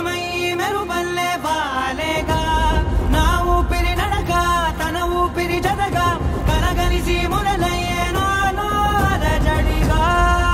ఏకమై మెరుపల్లే వాలేగా నా ఊపిరి నడక తన ఊపిరి జతగా కలగలిసి మొదలయ్యేనో అలజడిగా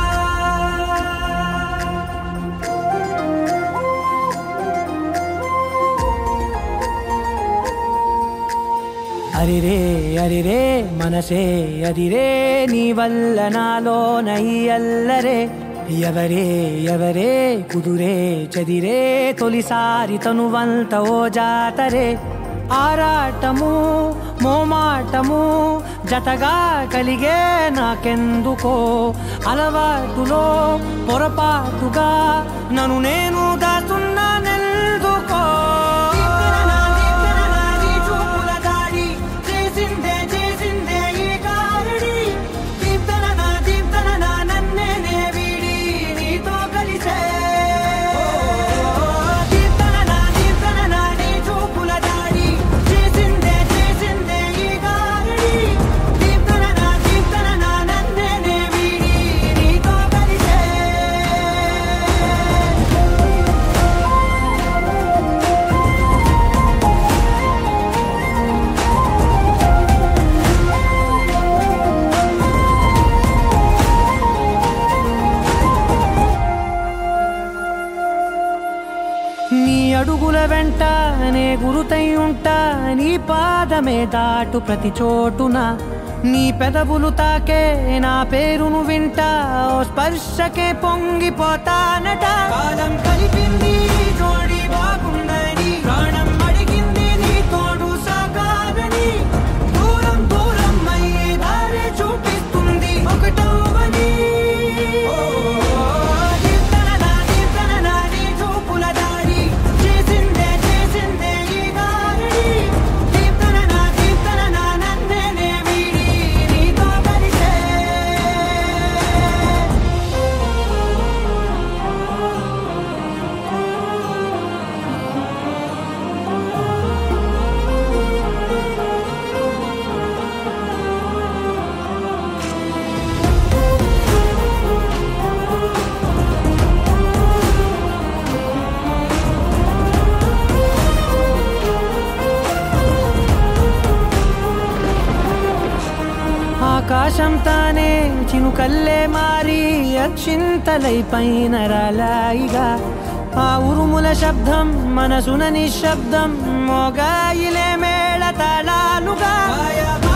అరిరే అరిరే మనసే అరిరే నీ వల్ల నాలో నయ్యల్లరే ఎవరే ఎవరే కుదురే చదిరే తొలిసారి తనువంత ఓ జాతరే ఆరాటము మోమాటము జతగా కలిగే నాకెందుకో అలవాటులో పొరపాటుగా నన్ను నేను దాస్తున్నానెందుకో చూపుల దాడి చేసిందే చేసిందే ఈ కారడి దీప్తన నా దీప్తన నా నన్నేనే వీడి నీతో కలిసే దీప్తన నా దీప్తన నా నీ చూపుల దాడి చేసిందే చేసిందే ఈ కారడి దీప్తన నా దీప్తన నా నన్నేనే వీడి నీతో కలిసే నీ అడుగుల వెంట నే గురుతై ఉంటా నీ పాదమే దాటు ప్రతి చోటున నీ పెదవులు తాకే నా పేరును వింటా ఓ స్పర్శకే పొంగిపోతానట కాలం కలిపింది జోడి బాగుందని ప్రాణం అడిగింది నీ తోడు సాగాలని దూరం దూరం అయ్యే దారి చూపిస్తుంది ఒకటవని దీప్తననా దీప్తననా నీ చూపుల దాడి చేసిందే చేసిందే ఈ గారడి దీప్తననా దీప్తననా నన్నేనే వీడి నీతో కలిసే ఆకాశం తానే చినుకల్లే మారి అక్షింతలై పైన రాలాయిగా ఆ ఉరుముల శబ్దం మనసున నిశ్శబ్దం మోగాయిలే మేళ తాళాలుగా